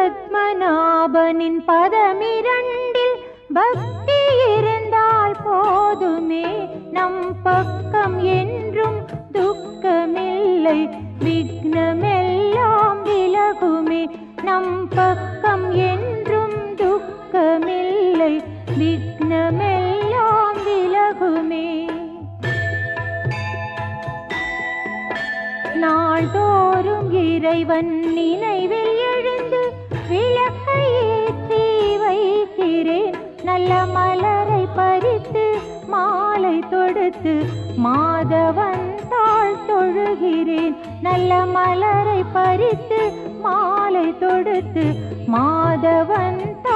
பத்மநாபனின் பதமிரண்டில் பக்தி இருந்தால் போதுமே நம் பக்கம் என்றும் துக்கமில்லை விக்னமெல்லாம் விலகுமே நம் பக்கம் என்றும் துக்கமில்லை விக்னமெல்லாம் விலகுமே நாள்தோறும் இறைவன் நினைவில் எழுந்து விளக்கை ஏற்றி வைக்கிறேன் நல்ல மலரை பறித்து மாலை தொடுத்து மாதவன் தாழ் தொழுகிறேன் நல்ல மலரை பறித்து மாலை தொடுத்து மாதவன்